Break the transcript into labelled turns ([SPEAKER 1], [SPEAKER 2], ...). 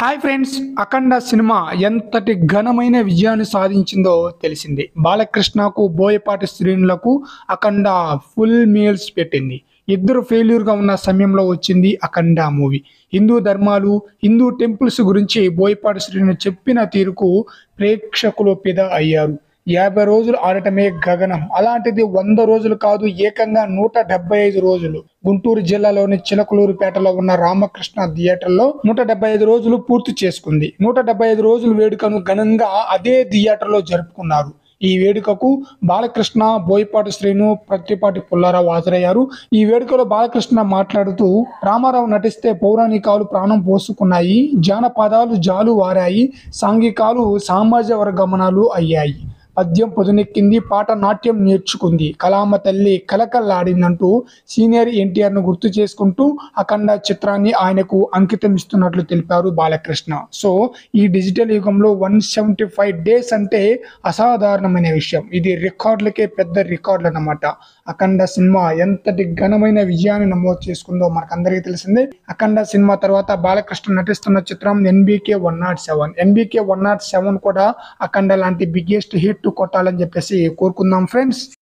[SPEAKER 1] hi friends అఖండ cinema ఎంతటి ఘనమైన విజయాన్ని సాధించిందో తెలిసింది బాలకృష్ణకు బోయపాటి శ్రేణులకు అఖండ ఫుల్ మీల్స్ పెట్టింది ఇద్దరు ఫెయిల్యూర్గా ఉన్న సమయంలో వచ్చింది అఖండ మూవీ హిందూ ధర్మాలు హిందూ టెంపుల్స్ గురించి బోయపాటి శ్రేణు చెప్పిన తీరుకు ప్రేక్షకులు పిద అయ్యారు యాభై రోజులు ఆడటమే గగనం అలాంటిది వంద రోజులు కాదు ఏకంగా నూట డెబ్బై ఐదు రోజులు గుంటూరు జిల్లాలోని చిలకలూరుపేటలో ఉన్న రామకృష్ణ థియేటర్లో నూట డెబ్బై ఐదు రోజులు పూర్తి చేసుకుంది నూట డెబ్బై ఐదు రోజుల వేడుకను ఘనంగా అదే థియేటర్లో జరుపుకున్నారు ఈ వేడుకకు బాలకృష్ణ బోయపాటి శ్రీను ప్రత్తిపాటి పుల్లారావు హాజరయ్యారు ఈ వేడుకలో బాలకృష్ణ మాట్లాడుతూ రామారావు నటిస్తే పౌరాణికాలు ప్రాణం పోసుకున్నాయి జానపదాలు జాలు వారాయి సాంఘికాలు సామాజ వర్గమనాలు అయ్యాయి పద్యం పొదునెక్కింది పాట నాట్యం నేర్చుకుంది కలామ తల్లి కలకల్లాడిందంటూ సీనియర్ ఎన్టీఆర్ ను గుర్తు చేసుకుంటూ అఖండ చిత్రాన్ని ఆయనకు అంకితం ఇస్తున్నట్లు తెలిపారు బాలకృష్ణ సో ఈ డిజిటల్ యుగంలో వన్ సెవెంటీ ఫైవ్ డేస్ అంటే అసాధారణమైన విషయం ఇది రికార్డులకే పెద్ద రికార్డులు అన్నమాట అఖండ సినిమా ఎంతటి ఘనమైన విజయాన్ని నమోదు చేసుకుందో మనకందరికీ తెలిసిందే అఖండ సినిమా తర్వాత బాలకృష్ణ నటిస్తున్న చిత్రం NBK one nought seven NBK one nought seven కూడా అఖండ లాంటి బిగ్గెస్ట్ హిట్ కొట్టాలని చెప్పేసి కోరుకుందాం ఫ్రెండ్స్